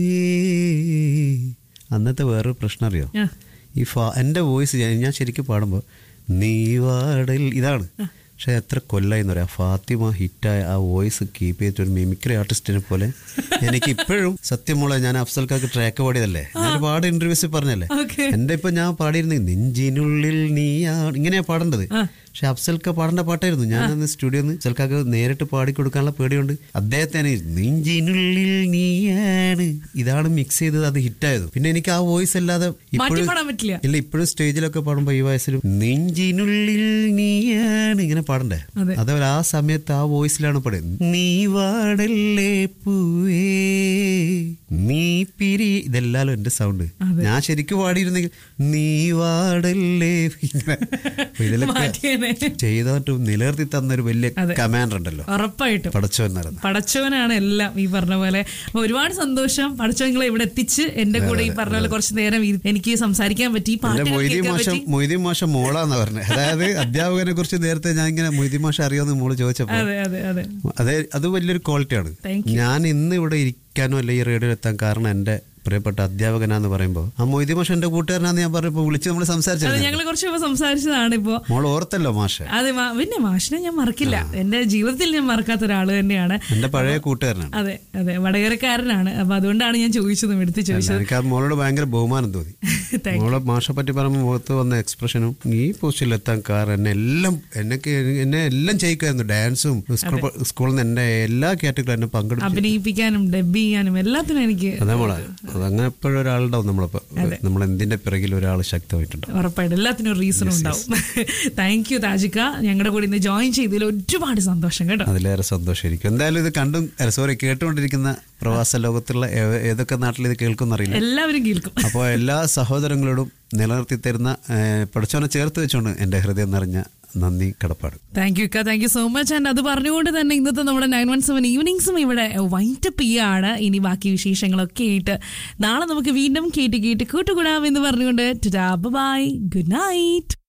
ഈ അന്നത്തെ വേറൊരു പ്രശ്നം അറിയോ ആ. ഈ ഫാ എൻ്റെ വോയിസ് ഞാൻ ഞാൻ ശരിക്കും പാടുമ്പോൾ നീ വാടൽ ഇതാണ് പക്ഷെ എത്ര കൊല്ലായി എന്ന് പറയാം ഫാത്തിമ ഹിറ്റായ ആ വോയിസ് കീപ്പ് ചെയ്തിട്ട് ഒരു മിമിക്രി ആർട്ടിസ്റ്റിനെ പോലെ എനിക്ക് ഇപ്പോഴും സത്യം മോളെ ഞാൻ അഫ്സൽക്കാർക്ക് ട്രാക്ക് പാടിയതല്ലേ ഞാൻ ഒരുപാട് ഇന്റർവ്യൂസിൽ പറഞ്ഞല്ലേ Okay. എൻ്റെ ഇപ്പൊ ഞാൻ പാടിയിരുന്നത് നെഞ്ചിനുള്ളിൽ നീയാണ് ഇങ്ങനെയാ പാടേണ്ടത് പക്ഷെ അഫ്സൽക്ക പാടേണ്ട പാട്ടായിരുന്നു ഞാനന്ന് സ്റ്റുഡിയോ അഫ്സൽക്കാക്ക് നേരിട്ട് പാടിക്കൊടുക്കാനുള്ള പേടിയുണ്ട് അദ്ദേഹത്തിന് നെഞ്ചിനുള്ളിൽ നീയാണ് ഇതാണ് മിക്സ് ചെയ്തത് അത് ഹിറ്റായത് പിന്നെ എനിക്ക് ആ വോയിസ് അല്ലാതെ ഇപ്പോഴും മാറ്റിപ്പാടാൻ പറ്റില്ല ഇല്ല ഇപ്പോഴും സ്റ്റേജിലൊക്കെ പാടുമ്പോ ഈ വയസ്സിലും നെഞ്ചിനുള്ളിൽ നീയാണ് ഇങ്ങനെ പാടണ്ടേ അതെ. അതേപോലെ ആ സമയത്ത് ആ വോയിസിലാണ് പാടുന്നത് നീ വാടല്ലേ പൂവേ നീ പിരി ഇതെല്ലാലും എന്റെ സൗണ്ട് അതെ. ഞാൻ ശരിക്കും പാടിയിരുന്നെങ്കിൽ നീ വാടല്ലേ ഇങ്ങനെ. അപ്പൊ ഇതിലൊക്കെ മാറ്റിയേനെ ചെയ്തിട്ട് നിലനിർത്തി തന്ന ഒരു വലിയ അതെ. കമാൻഡർ ഉണ്ടല്ലോ ഉറപ്പായിട്ടും പടച്ചോ എന്നറിയുന്നത് പടച്ചവനാണ് എല്ലാം ഈ പറഞ്ഞ പോലെ അപ്പൊ ഒരുപാട് സന്തോഷം പടച്ചവങ്ങളെ ഇവിടെ എത്തിച്ച് എന്റെ കൂടെ ഈ പറഞ്ഞ പോലെ കുറച്ച് നേരം ഇരി- എനിക്ക് സംസാരിക്കാൻ പറ്റി എന്റെ പാട്ടുകൾ മൊയ്തീൻ കേൾക്കാൻ മാഷം പറ്റി മൊയ്തീൻ മാഷം മോളാന്ന് പറഞ്ഞത് അതായത് അധ്യാപകനെ കുറിച്ച് നേരത്തെ ഞാൻ ഇങ്ങനെ മൊയ്തീൻ മാഷം അറിയാമെന്ന് മോള് ചോദിച്ചപ്പോ അതെ അതെ അതെ അതെ അത് വലിയൊരു ക്വാളിറ്റിയാണ് Thank ഞാൻ ഇന്ന് ഇവിടെ ഇരിക്കാനോ അല്ല ഈ റേഡിയോ എത്താൻ കാരണം എന്റെ പ്രിയപ്പെട്ട അധ്യാപകനാന്ന് പറയുമ്പോൾ ആ മൊയ്തി മാഷ് എന്റെ കൂട്ടുകാരനാന്ന് ഞാൻ പറഞ്ഞപ്പോ വിളിച്ച് നമ്മൾ അതെ സംസാരിച്ചു ഞങ്ങൾ കുറച്ച് മുമ്പ് സംസാരിച്ചതാണ് ഇപ്പോ മോൾ ഓർത്തല്ലോ മാഷ് അതെ മാ- പിന്നെ മാഷിനെ ഞാൻ മറക്കില്ല എന്റെ ജീവിതത്തിൽ ഞാൻ മറക്കാത്ത ഒരാള് തന്നെയാണ് എന്റെ പഴയ കൂട്ടുകാരനാണ് അതെ അതെ വടകരക്കാരനാണ് അപ്പൊ അതുകൊണ്ടാണ് ഞാൻ ചോദിച്ചതും എടുത്ത് ചോദിച്ചത് എനിക്ക് ആ മോളോട് ഭയങ്കര ബഹുമാനം തോന്നി Thank മോളെ മാഷെ പറ്റി പറയുമ്പോൾ മുഖത്ത് വന്ന എക്സ്പ്രഷനും ഈ പോസ്റ്റിൽ എത്താൻ കാരണം എന്നെ എല്ലാം എന്നെക്ക് എന്നെ എല്ലാം ചെയ്യിക്കുമായിരുന്നു ഡാൻസും സ്കൂൾ സ്കൂളിൽ നിന്ന് എന്റെ എല്ലാ കാറ്റഗറിയും എന്നെ പങ്കെടുപ്പിച്ചു അഭിനയിപ്പിക്കാനും ഡബ് ചെയ്യാനും എല്ലാത്തിനും എനിക്ക് അതെ മോളെ അതങ്ങനെ എപ്പോഴും ഒരാളുണ്ടാവും നമ്മളിപ്പോ നമ്മൾ എന്തിന്റെ പിറകിൽ ഒരാൾ ശക്തമായിട്ടുണ്ടാവും ഉറപ്പായിട്ടും എല്ലാത്തിനും റീസൺ ഉണ്ടാവും താങ്ക് യു താജിക്ക ഞങ്ങളുടെ കൂടെ ഇന്ന് ജോയിൻ ചെയ്തതിൽ ഒരുപാട് സന്തോഷം കേട്ടോ അതിലേറെ സന്തോഷമായിരിക്കും എന്തായാലും ഇത് കണ്ടും സോറി കേട്ടുകൊണ്ടിരിക്കുന്ന പ്രവാസ ലോകത്തുള്ള ഏ- ഏതൊക്കെ നാട്ടിൽ ഇത് കേൾക്കുന്നറിയില്ല എല്ലാവരും കേൾക്കും അപ്പോൾ എല്ലാ സഹോദരങ്ങളോടും നിലനിർത്തി തരുന്ന ഏഹ്, പഠിച്ചവനെ ചേർത്ത് വെച്ചുകൊണ്ട് എൻ്റെ ഹൃദയം നിറഞ്ഞ നന്ദി കടപ്പാട് thank you thank you so much and അത് പറഞ്ഞുകൊണ്ട് തന്നെ ഇന്നത്തെ നമ്മുടെ നയൻ വൺ സെവൻ ഈവനിങ്സും ഇവിടെ വൈൻഡപ്പ് ചെയ്യാണ് ഇനി ബാക്കി വിശേഷങ്ങളൊക്കെ ആയിട്ട് നാളെ നമുക്ക് വീണ്ടും കേട്ട് കേട്ട് കൂട്ടുകൂടാം എന്ന് പറഞ്ഞുകൊണ്ട് ബൈ ഗുഡ് നൈറ്റ്